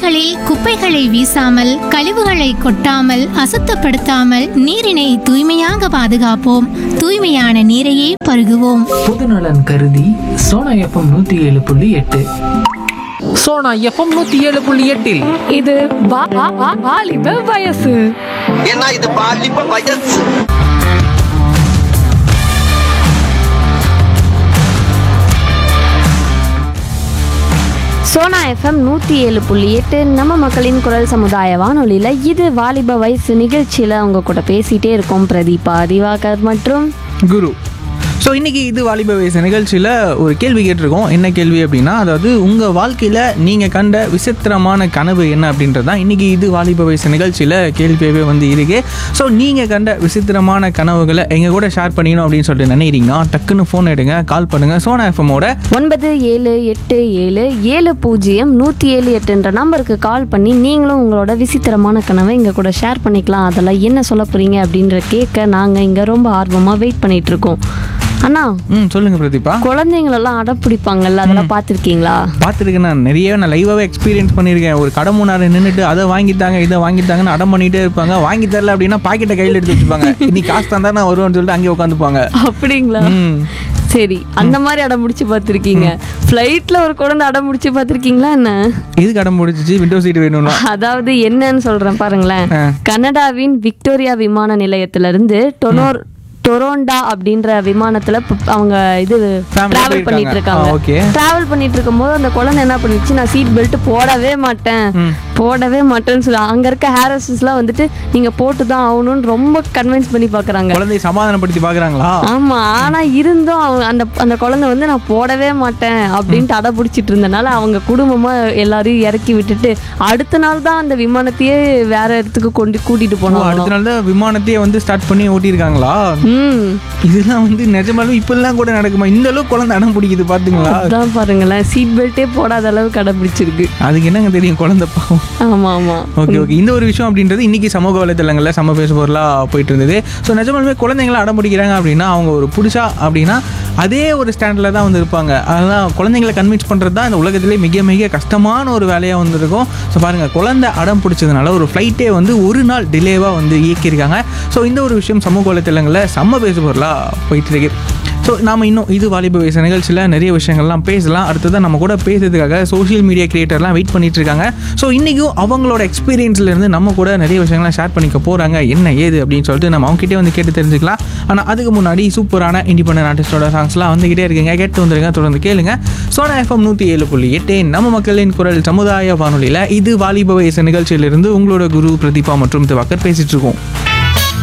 சாலைகளில் குப்பைகளை வீசாமல் கழிவுகளை கொட்டாமல் அசுத்தப்படுத்தாமல் நீரினை தூய்மையாக பாதுகாப்போம் தூய்மையான நீரையே பருகுவோம் பொதுநலன் கருதி சோனா எஃப்எம் நூத்தி ஏழு புள்ளி எட்டு சோனா எஃப்எம் நூத்தி ஏழு புள்ளி எட்டில் இது வா- வா- வா- வாலிப வயசு ஏன்னா இது பாலிப்ப வயசு சோனா எஃப்எம் நூற்றி ஏழு புள்ளி எட்டு நம்ம மக்களின் குரல் சமுதாய வானொலியில் இது வாலிப வயசு நிகழ்ச்சியில் அவங்க கூட பேசிகிட்டே இருக்கோம் பிரதீபா திவாகர் மற்றும் குரு ஸோ இன்றைக்கி இது வாலிப வயசு நிகழ்ச்சியில் ஒரு கேள்வி கேட்டிருக்கோம் என்ன கேள்வி அப்படின்னா அதாவது உங்கள் வாழ்க்கையில் நீங்கள் கண்ட விசித்திரமான கனவு என்ன அப்படின்றது தான் இன்றைக்கி இது வாலிப வயசு நிகழ்ச்சியில் கேள்வியாகவே வந்து இருக்கு ஸோ நீங்கள் கண்ட விசித்திரமான கனவுகளை எங்கள் கூட ஷேர் பண்ணிக்கணும் அப்படின்னு சொல்லிட்டு நினைக்கிறீங்கன்னா டக்குன்னு ஃபோன் எடுங்க கால் பண்ணுங்கள் சோனா எஃப்எம்மோட ஒன்பது ஏழு எட்டு ஏழு ஏழு பூஜ்ஜியம் நூற்றி ஏழு எட்டுன்ற நம்பருக்கு கால் பண்ணி நீங்களும் உங்களோட விசித்திரமான கனவை எங்கள் கூட ஷேர் பண்ணிக்கலாம் அதெல்லாம் என்ன சொல்ல போகிறீங்க அப்படின்ற கேட்க நாங்கள் இங்கே ரொம்ப ஆர்வமாக வெயிட் பண்ணிட்டு இருக்கோம் அண்ணா ம் சொல்லுங்கள் பிரதீபா குழந்தைங்களெல்லாம் அடம் பிடிப்பாங்கல்ல அதெல்லாம் பார்த்துருக்கீங்களா பார்த்துருக்கேன் நான் நிறைய நான் லைவாகவே எக்ஸ்பீரியன்ஸ் பண்ணியிருக்கேன் ஒரு கடை முன்னாடி நின்றுட்டு அதை வாங்கித்தாங்க இதை வாங்கித்தாங்கன்னு அடம் பண்ணிகிட்டே இருப்பாங்க வாங்கி தரல அப்படின்னா பாக்கெட்டை கையில் எடுத்து வச்சுப்பாங்க இன்னைக்கு காசு தந்தா நான் வருவேன்னு சொல்லிட்டு அங்கேயே உட்காந்துப்பாங்க அப்படிங்களா ம் சரி அந்த மாதிரி அடம் முடிச்சு பார்த்துருக்கீங்க ஃப்ளைட்டில் ஒரு குழந்தை அடம் முடிச்சு பார்த்துருக்கீங்களா என்ன எதுக்கு அடம் முடிச்சிச்சு விண்டோ சீட் வேணும்னா அதாவது என்னன்னு சொல்றேன் பாருங்களேன் ஆ. கனடாவின் விக்டோரியா விமான நிலையத்திலிருந்து டொனோர் டொரோண்டா அப்படின்ற விமானத்துல ப- அவங்க இது Family டிராவல் போயிருக்காங்க. பண்ணிட்டு இருக்காங்க ஆ, okay. டிராவல் பண்ணிட்டு இருக்கும்போது அந்த குழந்தை என்ன பண்ணிடுச்சு நான் சீட் பெல்ட் போடவே மாட்டேன் போடவே மாட்டேன்னு சொல்லி அங்க இருக்க ஹேரஸஸ்லாம் வந்துட்டு நீங்க போட்டு தான் ஆகணும்னு ரொம்ப கன்வின்ஸ் பண்ணி பாக்குறாங்க குழந்தையை சமாதானப்படுத்தி பார்க்குறாங்களா ஆமா ஆனா இருந்தும் அவங்க அந்த அந்த குழந்தை வந்து நான் போடவே மாட்டேன் அப்படின்ட்டு அடம் பிடிச்சிட்டு இருந்தனால அவங்க குடும்பமா எல்லாரையும் இறக்கி விட்டுட்டு அடுத்த நாள் தான் அந்த விமானத்தையே வேற இடத்துக்கு கொண்டு கூட்டிட்டு அடுத்த போனாங்க நாள் தான் விமானத்தையே வந்து ஸ்டார்ட் பண்ணி ஓட்டியிருக்காங்களா ம் இதெல்லாம் வந்து நிஜமாலும் இப்பெல்லாம் கூட நடக்குமா இந்த அளவுக்கு குழந்தை அடம் பிடிக்குது பாத்தீங்களா அதான் பாருங்களேன் சீட் பெல்ட்டே போடாத அளவுக்கு கடைபிடிச்சிருக்கு அதுக்கு என்னங்க தெரியும் குழந்தை பாவம் ஆமா ஆமா ஓகே ஓகே இந்த ஒரு விஷயம் அப்படின்றது இன்னைக்கு சமூக வலைத்தளங்களில் சம பேசு பொருளாக போயிட்டு இருந்தது ஸோ நிஜமாலுமே குழந்தைங்களை அடம் பிடிக்கிறாங்க அப்படின்னா அவங்க ஒரு புதுசா அப்படின்னா அதே ஒரு ஸ்டாண்டில் தான் வந்து இருப்பாங்க அதெல்லாம் குழந்தைங்களை கன்வின்ஸ் பண்ணுறது தான் இந்த உலகத்திலே மிக மிக கஷ்டமான ஒரு வேலையாக வந்திருக்கும் ஸோ பாருங்கள் குழந்தை அடம் பிடிச்சதுனால ஒரு ஃப்ளைட்டே வந்து ஒரு நாள் டிலேவாக வந்து இயக்கியிருக்காங்க ஸோ இந்த ஒரு விஷயம் சமூக வலைத்தளங்களில் செம்ம பேசு பொருளாக போயிட்டு இருக்கு ஸோ நாம் இன்னும் இது வாலிப வயசு நிகழ்ச்சியில் நிறைய விஷயங்கள்லாம் பேசலாம் அடுத்ததான் நம்ம கூட பேசுறதுக்காக சோஷியல் மீடியா கிரியேட்டர்லாம் வெயிட் பண்ணிட்டு இருக்காங்க ஸோ இன்றைக்கும் அவங்களோட experienceல இருந்து நம்ம கூட நிறைய விஷயங்கள்லாம் ஷேர் பண்ணிக்க போகிறாங்க என்ன ஏது அப்படின்னு சொல்லிட்டு நம்ம அவங்ககிட்டே வந்து கேட்டு தெரிஞ்சுக்கலாம் ஆனால் அதுக்கு முன்னாடி சூப்பரான இண்டிபெண்டன்ட் ஆர்டிஸ்டோட சாங்ஸ்லாம் வந்துகிட்டே இருக்குங்க கேட்டு வந்துருங்க தொடர்ந்து கேளுங்க சோனா எஃப்எம் நூற்றி ஏழு புள்ளி எட்டு நம்ம மக்களின் குரல் சமுதாய வானொலியில் இது வாலிப வயசு நிகழ்ச்சியிலிருந்து உங்களோட குரு பிரதீபா மற்றும் திவாகர் பேசிட்டு இருக்கோம்